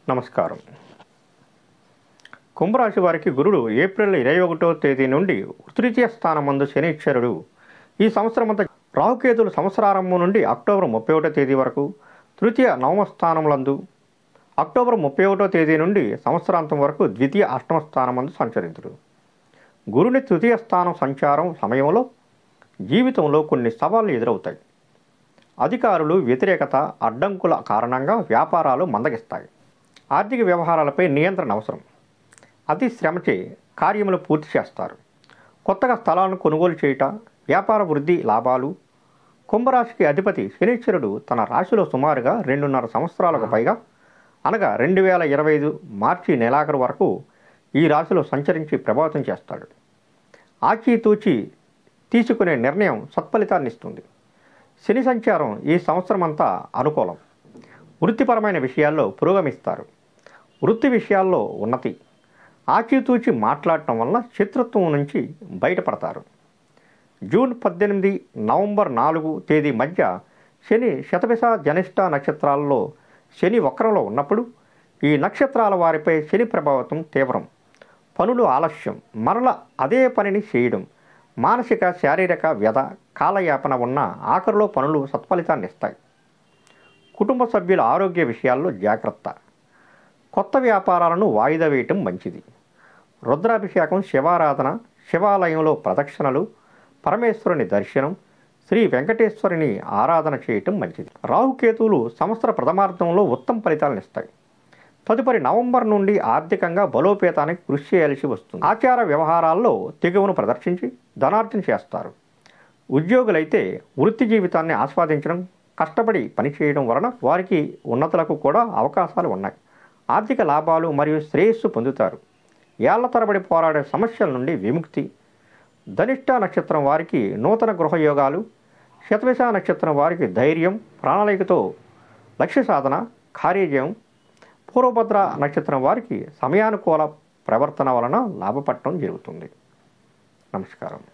నమస్కారం కుంభరాశి వారికి గురుడు ఏప్రిల్ ఇరవై ఒకటో తేదీ నుండి తృతీయ స్థానమందు శనిశ్వరుడు ఈ సంవత్సరం అంతా రాహుకేతులు సంవత్సరారంభం నుండి అక్టోబర్ ముప్పై ఒకటో తేదీ వరకు తృతీయ నవమ స్థానములందు అక్టోబర్ ముప్పై ఒకటో తేదీ నుండి సంవత్సరాంతం వరకు ద్వితీయ అష్టమ స్థానమందు సంచరించుడు గురుని తృతీయ స్థానం సంచారం సమయంలో జీవితంలో కొన్ని సవాళ్లు ఎదురవుతాయి అధికారులు వ్యతిరేకత అడ్డంకుల కారణంగా వ్యాపారాలు మందగిస్తాయి ఆర్థిక వ్యవహారాలపై నియంత్రణ అవసరం అతి శ్రమచే కార్యములు పూర్తి చేస్తారు కొత్తగా స్థలాలను కొనుగోలు చేయుట వ్యాపార వృద్ధి లాభాలు కుంభరాశికి అధిపతి శనీశ్వరుడు తన రాశిలో సుమారుగా రెండున్నర సంవత్సరాలకు పైగా అనగా రెండు వేల ఇరవై ఐదు మార్చి నెలాఖరు వరకు ఈ రాశిలో సంచరించి ప్రభావితం చేస్తాడు ఆచితూచి తీసుకునే నిర్ణయం సత్ఫలితాన్ని ఇస్తుంది శని సంచారం ఈ సంవత్సరం అంతా అనుకూలం వృత్తిపరమైన విషయాల్లో పురోగమిస్తారు వృత్తి విషయాల్లో ఉన్నతి ఆచితూచి మాట్లాడటం వల్ల శత్రుత్వం నుంచి బయటపడతారు జూన్ పద్దెనిమిది నవంబర్ నాలుగు తేదీ మధ్య శని శతభిష జనిష్ట నక్షత్రాలలో శని వక్రంలో ఉన్నప్పుడు ఈ నక్షత్రాల వారిపై శని ప్రభావితం తీవ్రం పనులు ఆలస్యం మరల అదే పనిని చేయడం మానసిక శారీరక వ్యధ కాలయాపన ఉన్న ఆఖరిలో పనులు సత్ఫలితాన్ని ఇస్తాయి కుటుంబ సభ్యుల ఆరోగ్య విషయాల్లో జాగ్రత్త కొత్త వ్యాపారాలను వాయిదా వేయటం మంచిది రుద్రాభిషేకం శివారాధన శివాలయంలో ప్రదక్షిణలు పరమేశ్వరుని దర్శనం శ్రీ వెంకటేశ్వరుని ఆరాధన చేయటం మంచిది రాహుకేతువులు సంవత్సర ప్రథమార్థంలో ఉత్తమ ఫలితాలను ఇస్తాయి తదుపరి నవంబర్ నుండి ఆర్థికంగా బలోపేతానికి కృషి చేయాల్సి వస్తుంది ఆచార వ్యవహారాల్లో తెగువను ప్రదర్శించి ధనార్జన చేస్తారు ఉద్యోగులైతే వృత్తి జీవితాన్ని ఆస్వాదించడం కష్టపడి పనిచేయడం వలన వారికి ఉన్నతులకు కూడా అవకాశాలు ఉన్నాయి ఆర్థిక లాభాలు మరియు శ్రేయస్సు పొందుతారు ఏళ్ల తరబడి పోరాడే సమస్యల నుండి విముక్తి ధనిష్ట నక్షత్రం వారికి నూతన గృహయోగాలు శతవిష నక్షత్రం వారికి ధైర్యం ప్రణాళికతో లక్ష్య సాధన కార్యజయం పూర్వభద్ర నక్షత్రం వారికి సమయానుకూల ప్రవర్తన వలన లాభపడటం జరుగుతుంది నమస్కారం